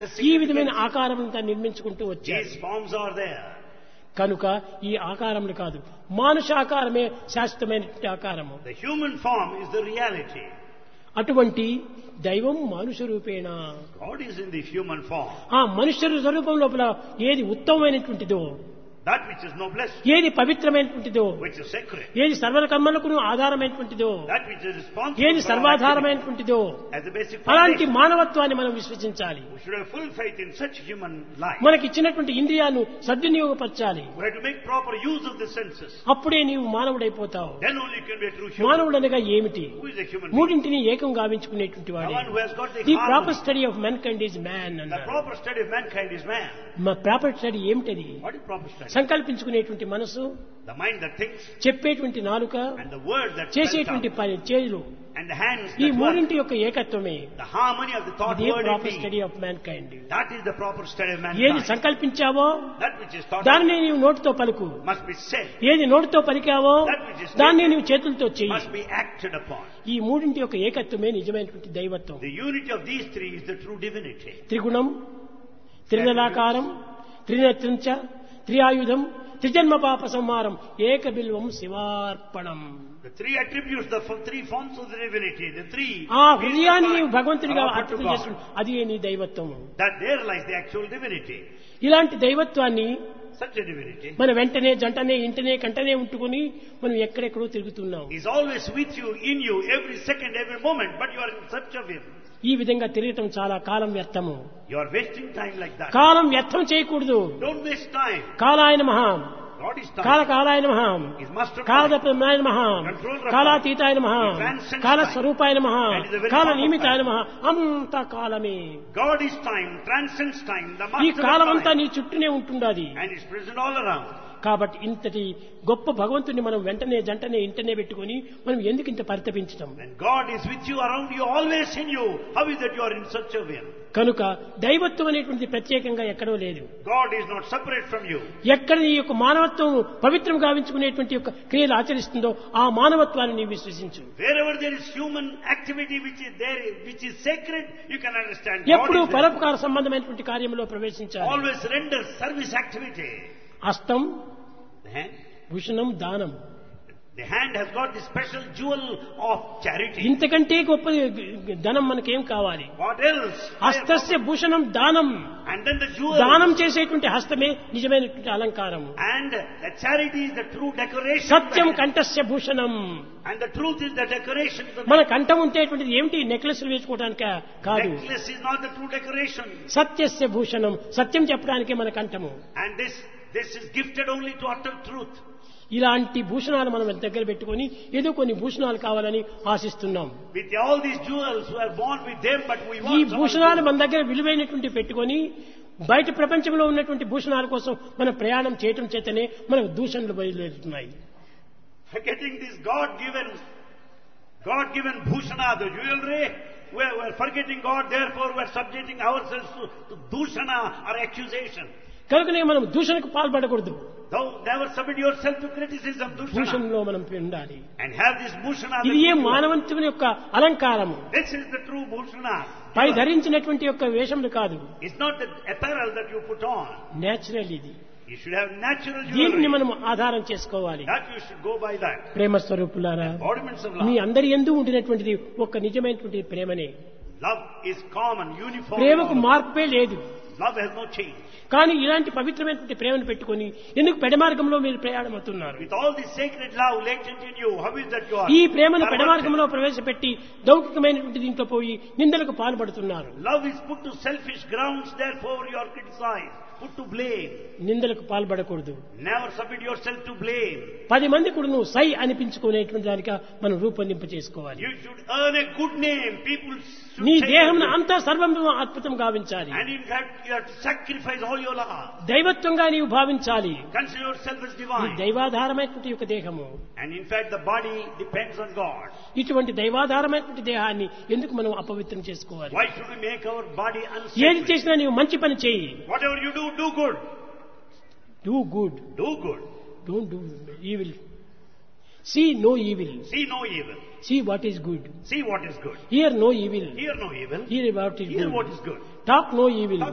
ఈ విధమైన ఆకారములంతా నిర్మించుకుంటూ వచ్చారు These forms are there. కనుక ఈ ఆకారములు కాదు మానుష ఆకారమే శాశ్వతమైనటువంటి ఆకారము The human form is the reality. అటువంటి దైవం మానుష రూపేణ God is in the human form. ఆ మనుష్య స్వరూపం లోపల ఏది ఉత్తమమైనటువంటిదో That which is noblest, ఏది పవిత్రమైనటువంటిదో which is sacred, ఏది సర్వకర్మలకు ఆధారమైనటువంటిదో that which is responsible ఏది for our activity సర్వాధారమైనటువంటిదో as a basic అలాంటి foundation. మానవత్వాన్ని మనం విశ్వసించాలి We should have full faith in such human life. మనకి ఇచ్చినటువంటి ఇంద్రియాలను సద్వినియోగపరచాలి We have to make proper use of the senses. అప్పుడే నీవు మానవుడైపోతావు Then only you can be a true human. మానవుడు అనగా ఏమిటి Who is a human being? మూడింటిని ఏకం గావించుకునేటువంటి The వాడే one who has got the ది harmony. Proper study of mankind is man The అన్నారు proper study of mankind is man. మా ప్రాపర్ స్టడీ ఏమిటది What is proper study? సంకల్పించుకునేటువంటి మనసు The mind that thinks చెప్పేటువంటి నాలుక and the word that spells చేసేటువంటి out పని చేతులు and the hands ఈ that work. మూడింటి యొక్క ఏకత్వమే The harmony of the thought, ఇదే word and proper deed. Study of mankind That is the proper study of ఏది mankind. సంకల్పించావో That which is thought దాన్ని నీవు నోటితో పలుకు must be said, ఏది నోటితో పలికావో That which is దాన్ని నీవు చేతులతో చెయ్యి must be acted upon. ఈ మూడింటి యొక్క ఏకత్వమే నిజమైనటువంటి దైవత్వం The unity of these three is the true divinity. త్రిగుణం త్రిదలాకారం త్రినేత్రంచ త్రియాయుధం త్రిజన్మ పాప సంహారం ఏకబిల్వం శివార్పణం The three attributes, the f- three forms of the divinity, the three ఆ ways of హృదయాన్ని life నీవు భగవంతుడిగా are offered అర్పితం to God. చేసు అది నీ దైవత్వము That there lies the actual divinity. ఇలాంటి దైవత్వాన్ని Such a divinity మన వెంటనే జంటనే ఇంటనే కంటనే ఉంటుకుని మనం ఎక్కడెక్కడో తిరుగుతున్నాం is always with you, in you, every second, every moment, but you are in search of Him. ఈ విధంగా తిరగటం చాలా కాలం వ్యర్థము You are wasting time like that. కాలం వ్యర్థం చేయకూడదు Don't waste time. కాలాయన మహాం God is time. కాల కాలాయన మహాం Is master of time. కాలదప్రమాయన మహాం Controller of కాలాతీతాయన మహాం He transcends కాల time. స్వరూపాయన మహాం And is the very కాల part of నియమితాయన time. మహా అంత కాలమే God is time, transcends time, the ఈ master column of అంతా time, నీ చుట్టూనే ఉంటుండాది and is present all around. కాబట్టి ఇంతటి గొప్ప భగవంతుని మనం వెంటనే జంటనే ఇంటనే పెట్టుకొని మనం ఎందుకు ఇంత పరితపించటం And God is with you, around you, always in you. How is that you are in search of Him? కనుక దైవత్వం అనేటువంటి ప్రత్యేకంగా ఎక్కడో లేదు God is not separate from you. ఎక్కడ నీ యొక్క మానవత్వం పవిత్రం గావించుకునేటువంటి యొక్క క్రియలు ఆచరిస్తుందో ఆ మానవత్వాన్ని నీవు విశ్వసించు Wherever there is human activity which is there, which is sacred, you can understand God ఎప్పుడు is there. పరోపకార సంబంధమైనటువంటి కార్యంలో ప్రవేశించాలి Always render service activity. హస్తం The hand, భూషణం దానం the hand has got the special jewel of charity. ఇంతకంటే గొప్ప ధనం మనకేం కావాలి What else? హస్తస్య భూషణం దానం And then the jewel. దానం చేసేటువంటి హస్తమే నిజమైనటువంటి అలంకారం And the charity is the true decoration. Satyam కంఠస్య Bhushanam And the truth is the decoration. of the మన కంఠం ఉంటేటువంటిది ఏమిటి నెక్లెస్ వేసుకోవడానిక కాదు necklace is not the true decoration. సత్యస్య Bhushanam సత్యం చెప్పడానికే మన కంఠము And this, this is gifted only to utter truth. ఇలాంటి భూషణాలు మనం దగ్గర పెట్టుకొని ఏదో కొన్ని భూషణాలు కావాలని ఆశిస్తున్నాం With all these jewels who are born with them, but we ఈ want some భూషణాలు jewels. మన దగ్గర విలువైనటువంటి పెట్టుకొని బయట ప్రపంచంలో ఉన్నటువంటి భూషణాల కోసం మనం ప్రయాణం చేయటం చేతనే మనకు దూషణలు బయలుదేరుతున్నాయి Forgetting this God-given, God-given bhushana, the jewelry, we're, we're forgetting God, therefore we're subjecting ourselves to, to dushana or accusation. కనుకనే మనం దూషణకు పాల్పడకూడదు Thou never submit yourself to criticism, dushana. భూషణలో మనం ఉండాలి And have this bhushana. the ఇది ఏ true jewel. మానవంతుని యొక్క అలంకారము This is the true bhushana. పై ధరించినటువంటి యొక్క వేషములు కాదు It's not the apparel that you put on. Natural ఇది You should have natural దీనిని jewelry. మనం ఆధారం చేసుకోవాలి That you should go by that. ప్రేమ స్వరూపులారా Embodiments of మీ love. అందరి ఎందు ఉండినటువంటిది ఒక నిజమైనటువంటి ప్రేమనే Love is common, uniform. in ప్రేమకు all of us. మార్పే లేదు Love has no change. కానీ ఇలాంటి పవిత్రమైనటువంటి ప్రేమను పెట్టుకొని ఎందుకు పెడమార్గంలో మీరు ప్రయాణం అవుతున్నారు With all this sacred love latent in you, how is that you are? ఈ ప్రేమను perverted? పెడమార్గంలో ప్రవేశపెట్టి లౌకికమైనటువంటి దీంట్లో పోయి నిందలకు పాల్పడుతున్నారు Love is put to selfish grounds, therefore you are criticized, put to blame. నిందలకు పాల్పడకూడదు Never submit yourself to blame. పది మంది కూడా నువ్వు సై అనిపించుకునేటువంటి దానిగా మనం రూపొందింప చేసుకోవాలి You should earn a good name. People should నీ say దేహం that. అంతా సర్వం అద్భుతం గావించాలి And in fact, you have to sacrifice all your life. దైవత్వంగా నీవు భావించాలి Consider yourself as ఈ divine. దైవాధారమైనటువంటి యొక్క దేహము And in fact, the body depends on God. ఇటువంటి దైవాధారమైనటువంటి దేహాన్ని ఎందుకు మనం అపవిత్రం చేసుకోవాలి Why should we make our body ఏది unsacred? చేసినా నీవు మంచి పని చేయి Whatever you do, do good. Do good Do good. Don't do evil see no evil See no evil. See what is good See what is good. Hear no evil Hear no evil. Hear what is Hear what గుడ్ is good. Talk no evil